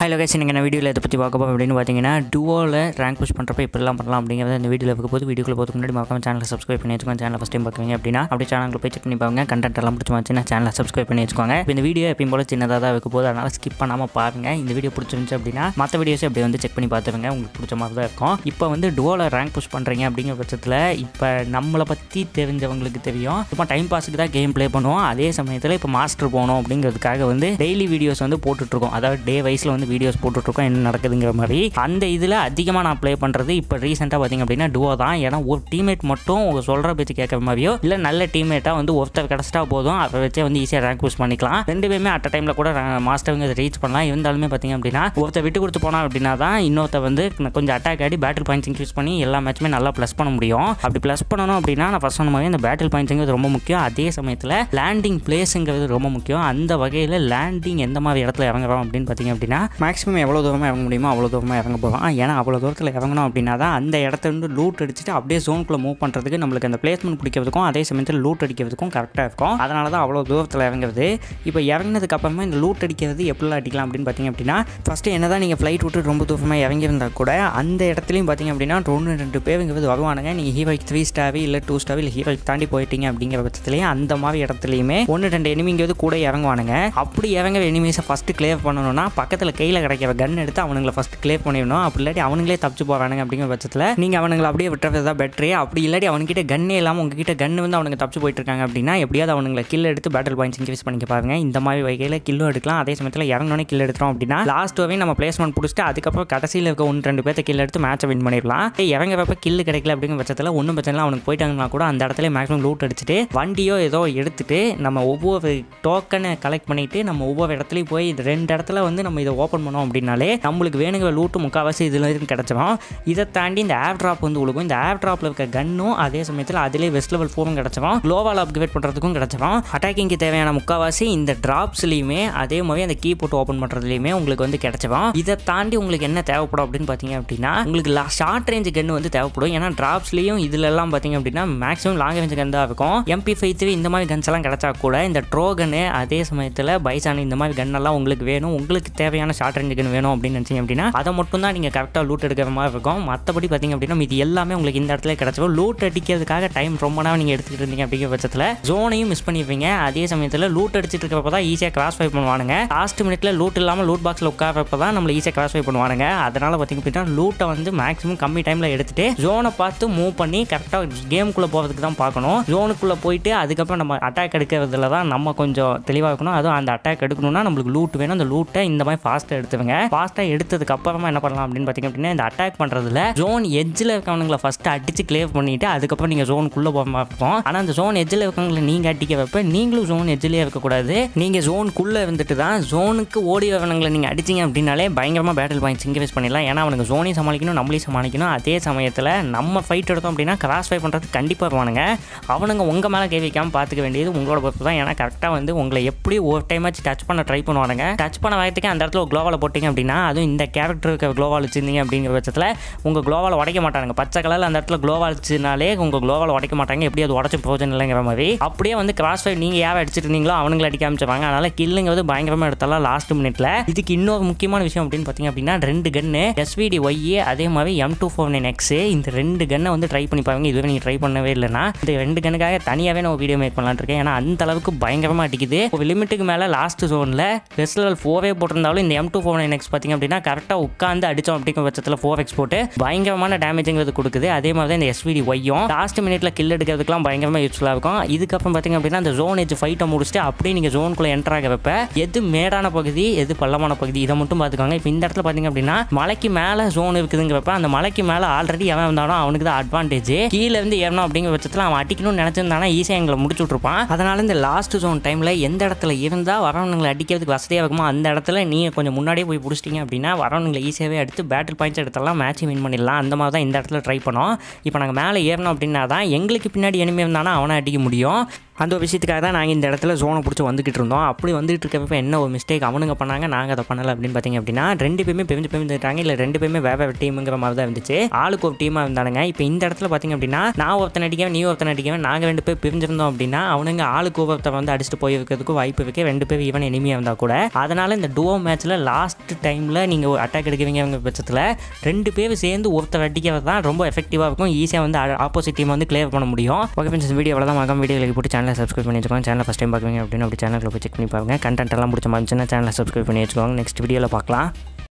hello case நீங்கள் என்ன வீடியோவில் இதை பற்றி பார்க்க போகிறோம் அப்படின்னு பார்த்தீங்கன்னா டுவோவில் ரேங்க் புஷ் பண்ணுறப்ப இப்படிலாம் பண்ணலாம் அப்படிங்கிறத இந்த வீடியோவில் இருக்க போது வீடியோக்குள்ள போதுக்கு முன்னாடி மறக்காம சேனலை சப்ஸ்கிரைப் பண்ணி வச்சுக்கோங்க சேனல் ஃபஸ்ட் டைம் பார்க்குறீங்க அப்படின்னா அப்படி சேனலில் போய் செக் பண்ணி பாருங்க கண்டென்ட் எல்லாம் பிடிச்சிருந்துச்சுன்னா சேனலை சப்ஸ்கிரைப் பண்ணி வச்சுக்கோங்க இப்போ இந்த வீடியோ எப்பயும் போல சின்னதாக தான் வைக்க போது அதனால் ஸ்கிப் பண்ணாமல் பாருங்க இந்த வீடியோ பிடிச்சிருந்துச்சு அப்படின்னா மற்ற வீடியோஸை அப்படியே வந்து செக் பண்ணி பார்த்துருங்க உங்களுக்கு பிடிச்ச மாதிரி தான் இருக்கும் இப்போ வந்து டுவோவில் ரேங்க் புஷ் பண்ணுறீங்க அப்படிங்கிற பட்சத்தில் இப்போ நம்மளை பற்றி தெரிஞ்சவங்களுக்கு தெரியும் இப்போ டைம் பாஸுக்கு தான் கேம் ப்ளே பண்ணுவோம் அதே சமயத்தில் இப்போ மாஸ்டர் போகணும் அப்படிங்கிறதுக்காக வந்து டெய்லி வீடியோஸ் வந்து போட்டுட்ருக்கோம் அதாவது டே வைஸில் வந்து வீடியோஸ் போட்டுட்ருக்கோம் என்ன நடக்குதுங்கிற மாதிரி அந்த இதில் அதிகமாக நான் ப்ளே பண்ணுறது இப்போ ரீசெண்டாக பார்த்தீங்க அப்படின்னா டுவோ தான் ஏன்னா ஒரு டீம்மேட் மட்டும் உங்க சொல்கிற பேச்சு கேட்குற மாதிரியோ இல்லை நல்ல டீம்மேட்டாக வந்து ஒருத்தர் கிடச்சிட்டா போதும் அதை வச்சே வந்து ஈஸியாக ரேங்க் புஷ் பண்ணிக்கலாம் ரெண்டு பேருமே அட் டைமில் கூட மாஸ்டருங்க ரீச் பண்ணலாம் இருந்தாலுமே பார்த்தீங்க அப்படின்னா ஒருத்தர் விட்டு கொடுத்து போனால் அப்படின்னா தான் இன்னொருத்தர் வந்து கொஞ்சம் அட்டாக் ஆடி பேட்டில் பாயிண்ட்ஸ் இன்க்ரீஸ் பண்ணி எல்லா மேட்சுமே நல்லா ப்ளஸ் பண்ண முடியும் அப்படி ப்ளஸ் பண்ணணும் அப்படின்னா நான் ஃபஸ்ட் சொன்ன மாதிரி இந்த பேட்டில் பாயிண்ட்ஸுங்கிறது ரொம்ப முக்கியம் அதே சமயத்தில் லேண்டிங் பிளேஸுங்கிறது ரொம்ப முக்கியம் அந்த வகையில் லேண்டிங் எந்த மாதிரி இடத்துல இறங்குறோம் அப்படின்னு பார்த்தீங்க அப்படின்னா மேக்ஸிமம் எவ்வளோ தூரமாக இறங்க முடியுமோ அவ்வளோ தூரமாக இறங்க போகிறோம் ஏன்னா அவ்வளோ தூரத்தில் இறங்கணும் அப்படின்னா தான் அந்த இடத்துல இருந்து லூட் அடிச்சுட்டு அப்படியே ஜோனுக்குள்ளே மூவ் பண்ணுறதுக்கு நம்மளுக்கு அந்த பிளேஸ்மெண்ட் பிடிக்கிறதுக்கும் அதே சமயத்தில் லூட் அடிக்கிறதுக்கும் கரெக்டாக இருக்கும் அதனால தான் அவ்வளோ தூரத்தில் இறங்குறது இப்போ இறங்கினதுக்கு அப்புறமா இந்த லூட் அடிக்கிறது எப்படிலாம் அடிக்கலாம் அப்படின்னு பார்த்தீங்க அப்படின்னா ஃபஸ்ட்டு என்ன தான் நீங்கள் ஃப்ளைட் விட்டு ரொம்ப தூரமாக இறங்கியிருந்தா கூட அந்த இடத்துலையும் பார்த்தீங்க அப்படின்னா ஒன்று ரெண்டு பேருங்கிறது வருவானுங்க நீங்கள் ஹீரோய்க்கு த்ரீ ஸ்டாவி இல்லை டூ ஸ்டாவி இல்லை ஹீரோய்க்கு தாண்டி போயிட்டீங்க அப்படிங்கிற பட்சத்துலேயே அந்த மாதிரி இடத்துலையுமே ஒன்று ரெண்டு எனிமிங்கிறது கூட இறங்குவானுங்க அப்படி இறங்குற எனிமீஸை ஃபஸ்ட்டு கிளியர் பண்ணணும்னா பக்கத்தில் கையில் கிடைக்கிற கன் எடுத்து அவனுங்களை ஃபஸ்ட்டு கிளியர் பண்ணிடணும் அப்படி இல்லாட்டி அவனுங்களே தப்பிச்சு போகிறானுங்க அப்படிங்கிற பட்சத்தில் நீங்கள் அவனுங்களை அப்படியே விட்டுறது தான் பெட்ரு அப்படி இல்லாட்டி அவன்கிட்ட கன்னே இல்லாமல் உங்ககிட்ட கன்று வந்து அவனுக்கு தப்பிச்சு போயிட்டு இருக்காங்க அப்படின்னா எப்படியாவது அவனுங்களை கில் எடுத்து பேட்டில் பாயிண்ட்ஸ் இன்க்ரீஸ் பண்ணிக்க பாருங்க இந்த மாதிரி வகையில் கில்லும் எடுக்கலாம் அதே சமயத்தில் இறங்கணுன்னே கில் எடுத்துறோம் அப்படின்னா லாஸ்ட் வரையும் நம்ம பிளேஸ்மெண்ட் பிடிச்சிட்டு அதுக்கப்புறம் கடைசியில் இருக்க ஒன்று ரெண்டு பேர்த்த கில் எடுத்து மேட்சை வின் பண்ணிடலாம் இறங்குறப்ப கில் கிடைக்கல அப்படிங்கிற பட்சத்தில் ஒன்றும் பிரச்சனை இல்லை அவனுக்கு போயிட்டாங்கன்னா கூட அந்த இடத்துல மேக்ஸிமம் லூட் அடிச்சுட்டு வண்டியோ ஏதோ எடுத்துட்டு நம்ம ஒவ்வொரு டோக்கனை கலெக்ட் பண்ணிட்டு நம்ம ஒவ்வொரு இடத்துலையும் போய் இது ரெண்டு இடத்துல வந்து நம்ம இதை ஓப்பன் பண்ணோம் அப்படின்னாலே நம்மளுக்கு வேணுங்கிற லூட்டு முக்கால்வாசி இதில் இருந்து கிடச்சிரும் இதை தாண்டி இந்த ஆப் ட்ராப் வந்து உழுகும் இந்த ஆப் ட்ராப்பில் இருக்க கன்னும் அதே சமயத்தில் அதிலே வெஸ்ட் லெவல் ஃபோரும் கிடச்சிரும் குளோவால் அப்கிரேட் பண்ணுறதுக்கும் கிடச்சிரும் அட்டாக்கிங்க்கு தேவையான முக்கால்வாசி இந்த ட்ராப்ஸ்லையுமே அதே மாதிரி அந்த கீ போட்டு ஓப்பன் பண்ணுறதுலையுமே உங்களுக்கு வந்து கிடச்சிரும் இதை தாண்டி உங்களுக்கு என்ன தேவைப்படும் அப்படின்னு பார்த்தீங்க அப்படின்னா உங்களுக்கு ஷார்ட் ரேஞ்ச் கன்று வந்து தேவைப்படும் ஏன்னா ட்ராப்ஸ்லையும் இதுலலாம் பார்த்தீங்க அப்படின்னா மேக்ஸிமம் லாங் ரேஞ்ச் கன் தான் இருக்கும் எம்பி ஃபைவ் த்ரீ இந்த மாதிரி கன்ஸ் எல்லாம் கிடச்சா கூட இந்த ட்ரோகனு அதே சமயத்தில் பைசான் இந்த மாதிரி gun எல்லாம் உங்களுக்கு வேணும் உங்களுக்கு தேவையான ஷார்ட் ரேஞ்ச் கன் வேணும் அப்படின்னு நினச்சிங்க அப்படின்னா அதை மட்டும் தான் நீங்கள் கரெக்டாக லூட் எடுக்கிற மாதிரி இருக்கும் மற்றபடி பார்த்தீங்க அப்படின்னா இது எல்லாமே உங்களுக்கு இந்த இடத்துல கிடச்சிரும் லூட் அடிக்கிறதுக்காக டைம் ரொம்ப நேரம் நீங்கள் எடுத்துக்கிட்டு இருந்தீங்க அப்படிங்கிற பட்சத்தில் ஜோனையும் மிஸ் பண்ணிருப்பீங்க அதே சமயத்தில் லூட் அடிச்சிட்டு இருக்கிறப்ப தான் ஈஸியாக கிராஸ் ஃபை பண்ணுவானுங்க லாஸ்ட் மினிட்ல லூட் இல்லாமல் லூட் பாக்ஸில் உட்காரப்ப தான் நம்மளை ஈஸியாக கிராஸ் ஃபை பண்ணுவானுங்க அதனால் பார்த்தீங்க அப்படின்னா லூட்டை வந்து மேக்ஸிமம் கம்மி டைமில் எடுத்துட்டு ஜோனை பார்த்து மூவ் பண்ணி கரெக்டாக கேமுக்குள்ளே போகிறதுக்கு தான் பார்க்கணும் ஜோனுக்குள்ளே போயிட்டு அதுக்கப்புறம் நம்ம அட்டாக் எடுக்கிறதுல தான் நம்ம கொஞ்சம் தெளிவாக இருக்கணும் அதுவும் அந்த அட்டாக் எடுக்கணும்னா நம்மளுக்கு லூட் வேணும் அந்த லூட்டை இந்த மாதிரி ஃபாஸ்ட்டாக எடுத்துருங்க ஃபாஸ்ட்டாக எடுத்ததுக்கு அப்புறமா என்ன பண்ணலாம் அப்படின்னு பார்த்தீங்க அப்படின்னா இந்த அட்டாக் பண்ணுறதுல ஜோன் எட்ஜில் இருக்கவனுங்களை ஃபஸ்ட்டு அடிச்சு கிளியர் பண்ணிட்டு அதுக்கப்புறம் நீங்கள் ஜோனுக்குள்ளே போக மாதிரி இருக்கும் ஆனால் அந்த ஜோன் எட்ஜில் இருக்கவங்களை நீங்கள் அடிக்க வைப்ப நீங்களும் ஜோன் எட்ஜிலே இருக்கக்கூடாது நீங்கள் ஜோனுக்குள்ளே இருந்துட்டு தான் ஜோனுக்கு ஓடி வரவனுங்களை நீங்கள் அடிச்சிங்க அப்படின்னாலே பயங்கரமாக பேட்டில் பாயிண்ட்ஸ் இன்க்ரீஸ் பண்ணிடலாம் ஏன்னா அவனுக்கு ஜோனையும் சமாளிக்கணும் நம்மளையும் சமாளிக்கணும் அதே சமயத்தில் நம்ம ஃபைட் எடுத்தோம் அப்படின்னா கிராஸ் ஃபை பண்ணுறது கண்டிப்பாக வருவானுங்க அவனுங்க உங்கள் மேலே கை வைக்காமல் பார்த்துக்க வேண்டியது உங்களோட பொறுப்பு தான் ஏன்னா கரெக்டாக வந்து உங்களை எப்படி ஒரு டைம் ஆச்சு டச் பண்ண ட்ரை பண்ணுவானுங்க டச் பண்ண வயதுக்கு அந்த இடத்துல குளோவால் போட்டிங்க அப்படின்னா அதுவும் இந்த கேரக்டர் இருக்க குளோவால் வச்சிருந்தீங்க அப்படிங்கிற பட்சத்தில் உங்கள் குளோவால் உடைக்க மாட்டாங்க பச்சை கலரில் அந்த இடத்துல குளோவால் வச்சுனாலே உங்கள் குளோவால் உடைக்க மாட்டாங்க எப்படி அது உடச்சு பிரோஜனம் இல்லைங்கிற மாதிரி அப்படியே வந்து கிராஸ் ஃபைவ் நீங்கள் யாரை அடிச்சிட்டு இருந்தீங்களோ அவனுங்களை அடிக்க ஆரம்பிச்சிருவாங்க அதனால் கில்லுங்கிறது பயங்கரமாக எடுத்தாலும் லாஸ்ட் மினிட்ல இதுக்கு இன்னொரு முக்கியமான விஷயம் அப்படின்னு பார்த்தீங்க அப்படின்னா ரெண்டு கன்னு எஸ்விடி ஒய்ஏ அதே மாதிரி M two four nine X இந்த ரெண்டு கன்னை வந்து ட்ரை பண்ணி பாருங்க இதுவே நீங்கள் ட்ரை பண்ணவே இல்லைன்னா இந்த ரெண்டு கண்ணுக்காக தனியாகவே நான் வீடியோ மேக் பண்ணலான்னு இருக்கேன் ஏன்னா அந்த அளவுக்கு பயங்கரமாக அடிக்குது ஒரு லிமிட்டுக்கு மேலே லாஸ்ட் ஜோனில் பெஸ்ட் லெவல் ஃபோரே போட்டிருந்தாலும் இந்த M two four nine X பார்த்தீங்க அப்படின்னா கரெக்டாக உட்காந்து அடித்தோம் அப்படிங்கிற பட்சத்தில் ஃபோர் எக்ஸ் போட்டு பயங்கரமான டேமேஜுங்கிறது கொடுக்குது அதே மாதிரி தான் இந்த எஸ்விடி ஒய்யும் லாஸ்ட் மினிட்ல கில் எடுக்கிறதுக்குலாம் பயங்கரமாக யூஸ்ஃபுல்லாக இருக்கும் இதுக்கப்புறம் பார்த்தீங்க அப்படின்னா அந்த ஜோன் ஏஜ் ஃபைட்டை முடிச்சுட்டு அப்படியே நீங்கள் ஜோனுக்குள்ளே என்டர் ஆகிறப்ப எது மேடான பகுதி எது பள்ளமான பகுதி இதை மட்டும் பார்த்துக்கோங்க இப்போ இந்த இடத்துல பார்த்தீங்க அப்படின்னா மலைக்கு மேலே ஜோன் இருக்குதுங்கிறப்ப அந்த மலைக்கு மேலே ஆல்ரெடி எவன் வந்தாலும் அவனுக்கு தான் அட்வான்டேஜ் கீழே இருந்து ஏறணும் அப்படிங்கிற பட்சத்தில் அவன் அடிக்கணும்னு நினச்சிருந்தானா ஈஸியாக எங்களை முடிச்சு விட்ருப்பான் அதனால இந்த லாஸ்ட் ஜோன் டைமில் எந்த இடத்துல இருந்தால் வரவனுங்களை அடிக்கிறதுக்கு வசதியாக இருக்குமோ அந்த இடத்துல நீங்கள் கொஞ்சம் முன்னாடியே போய் பிடிச்சிட்டிங்க அப்படின்னா வரவனுங்களை ஈஸியாகவே எடுத்து பேட்டில் பாயிண்ட்ஸ் எடுத்தலாம் மேட்ச் வின் பண்ணிடலாம் அந்த மாதிரி தான் இந்த இடத்துல ட்ரை பண்ணோம் இப்போ நாங்கள் மேலே ஏறணும் அப்படின்னா தான் எங்களுக்கு பின்னாடி எனிமே இருந்தானா அவனை அடிக்க முடியும் அந்த ஒரு விஷயத்துக்காக தான் நாங்கள் இந்த இடத்துல ஜோனை பிடிச்சி வந்துக்கிட்டு இருந்தோம் அப்படி வந்துட்டு இருக்கப்ப என்ன ஒரு மிஸ்டேக் அவனுங்க பண்ணாங்க நாங்கள் அதை பண்ணலை அப்படின்னு பார்த்தீங்க அப்படின்னா ரெண்டு பேருமே பிரிஞ்சு பிரிஞ்சுட்டாங்க இல்லை ரெண்டு பேருமே வேற வேறு டீமுங்கிற மாதிரி தான் இருந்துச்சு ஆளுக்கு ஒரு டீமாக இருந்தானுங்க இப்போ இந்த இடத்துல பார்த்தீங்க அப்படின்னா நான் ஒருத்தன் அடிக்கவன் நீ ஒருத்தன் அடிக்கவன் நாங்கள் ரெண்டு பேர் பிரிஞ்சிருந்தோம் அப்படின்னா அவனுங்க ஆளுக்கு ஒருத்தர் வந்து அடிச்சுட்டு போயிருக்கிறதுக்கு வாய்ப்பு இருக்கு ரெண்டு பேர் ஈவன் எனிமையாக இருந்தால் கூட அதனால் இந்த டூவோ மேட்ச்சில் லாஸ்ட் டைமில் நீங்கள் அட்டாக் எடுக்கிறீங்க பட்சத்தில் ரெண்டு பேர் சேர்ந்து ஒருத்தர் அடிக்கிறது தான் ரொம்ப எஃபெக்டிவாக இருக்கும் ஈஸியாக வந்து ஆப்போசிட் டீம் வந்து கிளியர் பண்ண முடியும் ஓகே ஃப்ரெண்ட்ஸ் வீடியோ அவ்வளோ தான் மகம் வீடியோக்கு போட்டு சேனலை சப்ஸ்கிரைப் பண்ணி வச்சுக்கோங்க சேனல் ஃபஸ்ட் டைம் பார்க்குறீங்க அப்படின்னு அப்படி சேனலில் போய் செக் பண்ணி பாருங்க கண்டென்ட் எல்லாம் பிடிச்ச மாதிரி சேனலை சப்ஸ்கிரைப் பண்ணி வச்சுக்கோங்க நெக்ஸ்ட் வீடியோவில் பார்க்கலாம்